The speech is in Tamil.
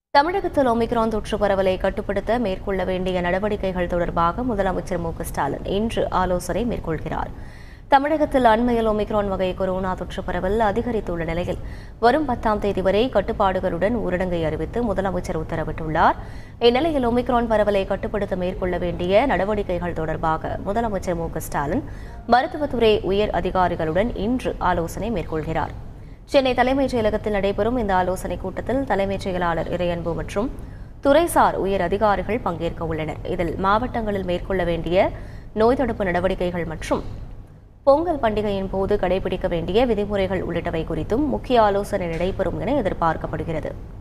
தமிழகத்தில் ஒமிக்ரான் தொற்று பரவலை கட்டுப்படுத்த மேற்கொள்ள வேண்டிய நடவடிக்கைகள் தொடர்பாக முதலமைச்சர் மு க ஸ்டாலின் இன்று ஆலோசனை மேற்கொள்கிறார் தமிழகத்தில் அண்மையில் ஒமிக்ரான் வகை கொரோனா தொற்று பரவல் அதிகரித்துள்ள நிலையில் வரும் பத்தாம் தேதி வரை கட்டுப்பாடுகளுடன் ஊரடங்கை அறிவித்து முதலமைச்சர் உத்தரவிட்டுள்ளார் இந்நிலையில் ஒமிக்ரான் பரவலை கட்டுப்படுத்த மேற்கொள்ள வேண்டிய நடவடிக்கைகள் தொடர்பாக முதலமைச்சர் மு க ஸ்டாலின் மருத்துவத்துறை உயர் அதிகாரிகளுடன் இன்று ஆலோசனை மேற்கொள்கிறார் சென்னை தலைமைச் செயலகத்தில் நடைபெறும் இந்த ஆலோசனைக் கூட்டத்தில் தலைமைச் செயலாளர் இறையன்பு மற்றும் துறைசார் உயர் அதிகாரிகள் பங்கேற்க உள்ளனர் இதில் மாவட்டங்களில் மேற்கொள்ள வேண்டிய நோய் தடுப்பு நடவடிக்கைகள் மற்றும் பொங்கல் பண்டிகையின் போது கடைபிடிக்க வேண்டிய விதிமுறைகள் உள்ளிட்டவை குறித்தும் முக்கிய ஆலோசனை நடைபெறும் என எதிர்பார்க்கப்படுகிறது